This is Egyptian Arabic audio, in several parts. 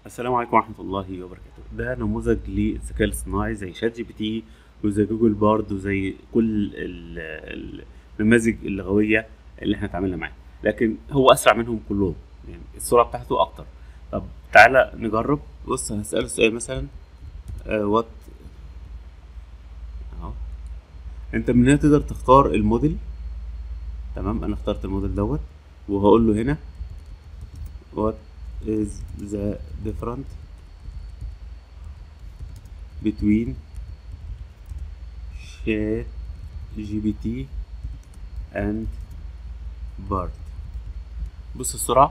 السلام عليكم ورحمة الله وبركاته ده نموذج للذكاء الاصطناعي زي شات جي بي تي وزي جوجل بارد وزي كل ال- ال- النماذج اللغوية اللي احنا اتعاملنا معاها لكن هو أسرع منهم كلهم يعني السرعة بتاعته أكتر طب تعالى نجرب بص هسأله سؤال مثلا وات اهو انت من هنا تقدر تختار الموديل تمام انا اخترت الموديل دوت وهقول له هنا what is the difference between chat GPT and BART بص السرعة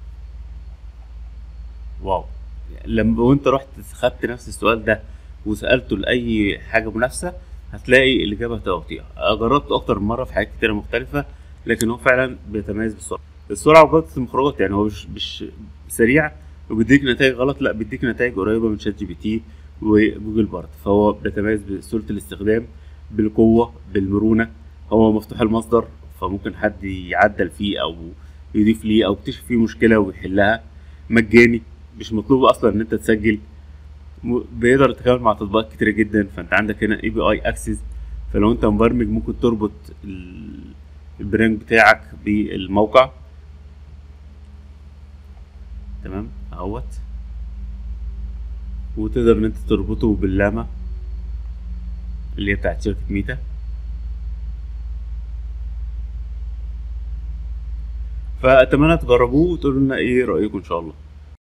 واو لما وانت رحت خدت نفس السؤال ده وسألته لأي حاجة منافسة هتلاقي الإجابة هتبقى بطيئة جربته أكتر من مرة في حاجات كتيرة مختلفة لكن هو فعلا بيتميز بالسرعة السرعة وجودة المخرجات يعني هو مش مش سريع وبيديك نتائج غلط لا بيديك نتائج قريبة من شات جي بي تي وجوجل بارد فهو بيتميز بسهولة الاستخدام بالقوة بالمرونة هو مفتوح المصدر فممكن حد يعدل فيه أو يضيف ليه أو يكتشف فيه مشكلة ويحلها مجاني مش مطلوب أصلا إن أنت تسجل م- بيقدر يتكامل مع تطبيقات كتيرة جدا فأنت عندك هنا اي بي اي اكسس فلو أنت مبرمج ممكن تربط ال- البراند بتاعك بالموقع تمام اهوت وتقدر ان انت تربطه باللامة اللي هي بتاعت شركة ميتا فأتمنى تجربوه وتقولوا لنا ايه رأيكم ان شاء الله